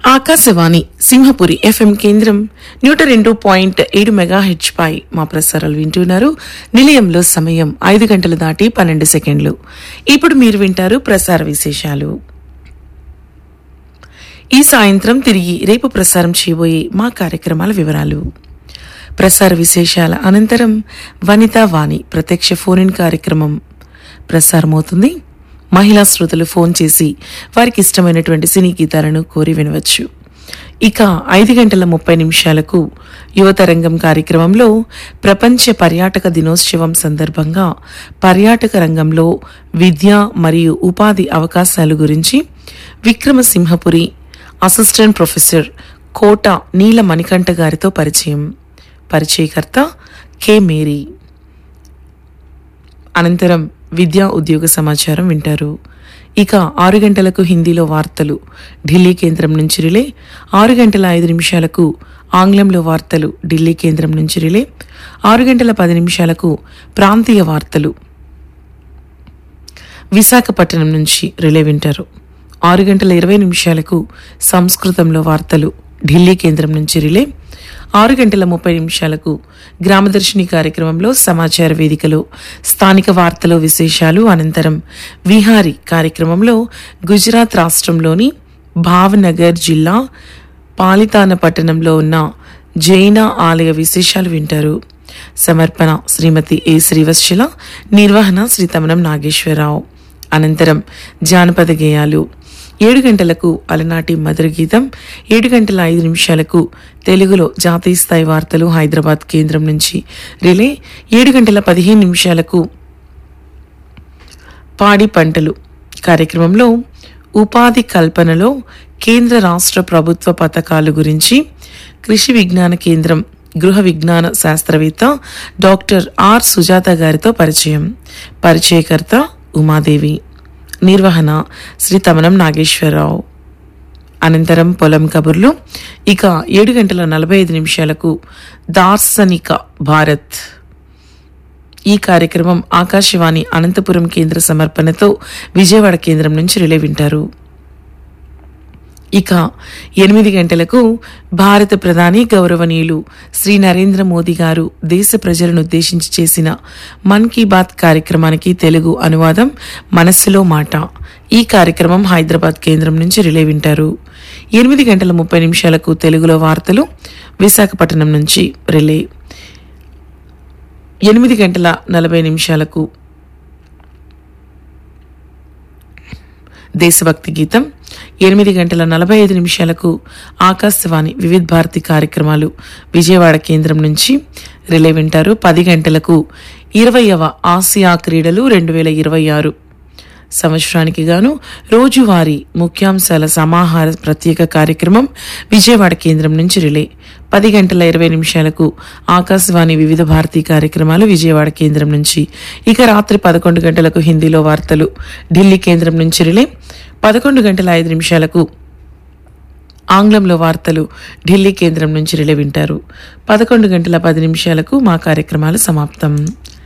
Akashvani Simhapuri FM కేంద్రం నూట రెండు పాయింట్ ఏడు మెగా హెచ్ పై మా ప్రసారాలు వింటున్నారు నిలయంలో సమయం ఐదు గంటలు దాటి పన్నెండు సెకండ్లు ఇప్పుడు మీరు వింటారు ప్రసార విశేషాలు ఈ సాయంత్రం తిరిగి రేపు ప్రసారం చేయబోయే మా కార్యక్రమాల వివరాలు ప్రసార విశేషాల అనంతరం వనితా వాణి ప్రత్యక్ష ఫోన్ ఇన్ కార్యక్రమం ప్రసారమవుతుంది మహిళా శ్రోతలు ఫోన్ చేసి వారికి ఇష్టమైనటువంటి సినీ గీతాలను కోరి వినవచ్చు ఇక ఐదు గంటల ముప్పై నిమిషాలకు యువతరంగం కార్యక్రమంలో ప్రపంచ పర్యాటక దినోత్సవం సందర్భంగా పర్యాటక రంగంలో విద్య మరియు ఉపాధి అవకాశాలు గురించి విక్రమసింహపురి అసిస్టెంట్ ప్రొఫెసర్ కోట నీల మణికంఠ గారితో పరిచయం పరిచయకర్త కె మేరీ అనంతరం విద్యా ఉద్యోగ సమాచారం వింటారు ఇక ఆరు గంటలకు హిందీలో వార్తలు ఢిల్లీ కేంద్రం నుంచి రిలే ఆరు గంటల ఐదు నిమిషాలకు ఆంగ్లంలో వార్తలు ఢిల్లీ కేంద్రం నుంచి రిలే ఆరు గంటల పది నిమిషాలకు ప్రాంతీయ వార్తలు విశాఖపట్నం నుంచి రిలే వింటారు ఆరు గంటల ఇరవై నిమిషాలకు సంస్కృతంలో వార్తలు ఢిల్లీ కేంద్రం నుంచి రిలే ఆరు గంటల ముప్పై నిమిషాలకు గ్రామదర్శిని కార్యక్రమంలో సమాచార వేదికలో స్థానిక వార్తలు విశేషాలు అనంతరం విహారీ కార్యక్రమంలో గుజరాత్ రాష్ట్రంలోని భావనగర్ జిల్లా పాలితాన పట్టణంలో ఉన్న జైన ఆలయ విశేషాలు వింటారు సమర్పణ శ్రీమతి ఏ శ్రీవత్సల నిర్వహణ శ్రీ తమనం నాగేశ్వరరావు అనంతరం జానపద గేయాలు ఏడు గంటలకు అలనాటి మధుర గీతం ఏడు గంటల ఐదు నిమిషాలకు తెలుగులో జాతీయ స్థాయి వార్తలు హైదరాబాద్ కేంద్రం నుంచి రిలే ఏడు గంటల పదిహేను నిమిషాలకు పాడి పంటలు కార్యక్రమంలో ఉపాధి కల్పనలో కేంద్ర రాష్ట్ర ప్రభుత్వ పథకాలు గురించి కృషి విజ్ఞాన కేంద్రం గృహ విజ్ఞాన శాస్త్రవేత్త డాక్టర్ ఆర్ సుజాత గారితో పరిచయం పరిచయకర్త ఉమాదేవి నిర్వహణ శ్రీ తమనం నాగేశ్వరరావు అనంతరం పొలం కబుర్లు ఇక ఏడు గంటల నలభై ఐదు నిమిషాలకు దార్శనిక భారత్ ఈ కార్యక్రమం ఆకాశవాణి అనంతపురం కేంద్ర సమర్పణతో విజయవాడ కేంద్రం నుంచి రిలే వింటారు ఇక ఎనిమిది గంటలకు భారత ప్రధాని గౌరవనీయులు శ్రీ నరేంద్ర మోదీ గారు దేశ ప్రజలను ఉద్దేశించి చేసిన మన్ కీ బాత్ కార్యక్రమానికి తెలుగు అనువాదం మనస్సులో మాట ఈ కార్యక్రమం హైదరాబాద్ కేంద్రం నుంచి రిలే వింటారు ఎనిమిది గంటల ముప్పై నిమిషాలకు తెలుగులో వార్తలు విశాఖపట్నం నుంచి రిలే ఎనిమిది గంటల నలభై నిమిషాలకు దేశభక్తి గీతం ఎనిమిది గంటల నలభై ఐదు నిమిషాలకు ఆకాశవాణి వివిధ భారతి కార్యక్రమాలు విజయవాడ కేంద్రం నుంచి రిలే వింటారు పది గంటలకు ఇరవయవ ఆసియా క్రీడలు రెండు వేల ఇరవై ఆరు సంవత్సరానికి గాను రోజువారీ ముఖ్యాంశాల సమాహార ప్రత్యేక కార్యక్రమం విజయవాడ కేంద్రం నుంచి రిలే పది గంటల ఇరవై నిమిషాలకు ఆకాశవాణి వివిధ భారతీ కార్యక్రమాలు విజయవాడ కేంద్రం నుంచి ఇక రాత్రి పదకొండు గంటలకు హిందీలో వార్తలు ఢిల్లీ కేంద్రం నుంచి రిలే పదకొండు గంటల ఐదు నిమిషాలకు ఆంగ్లంలో వార్తలు ఢిల్లీ కేంద్రం నుంచి రిలే వింటారు పదకొండు గంటల పది నిమిషాలకు మా కార్యక్రమాలు సమాప్తం